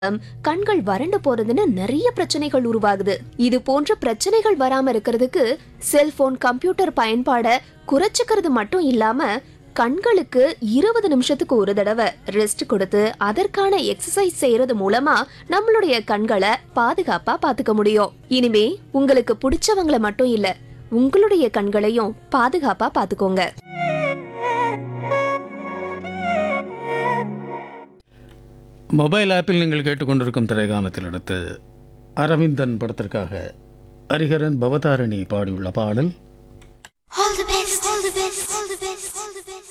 ஹம், கண்கள் வறண்டு போறதுன்னு நிறைய பிரச்சனைகள் உருவாகுது இது போன்ற பிரச்சனைகள் வராம இருக்கிறதுக்கு செல்போன் கம்ப்யூட்டர் பயன்பாட குறைச்சுக்கிறது மட்டும் இல்லாம கண்களுக்கு இருபது நிமிஷத்துக்கு ஒரு தடவை ரெஸ்ட் கொடுத்து அதற்கான எக்ஸசைஸ் செய்யறது மூலமா நம்மளுடைய கண்களை பாதுகாப்பா பாத்துக்க முடியும் இனிமே உங்களுக்கு பிடிச்சவங்கள மட்டும் இல்ல உங்களுடைய கண்களையும் பாதுகாப்பா பாத்துக்கோங்க மொபைல் ஆப்பில் நீங்கள் கேட்டுக்கொண்டிருக்கும் திரைகாணத்தில் அடுத்து அரவிந்தன் படத்திற்காக ஹரிஹரன் பவதாரணி பாடியுள்ள பாடல் All the best, all the best, all the best, all the best.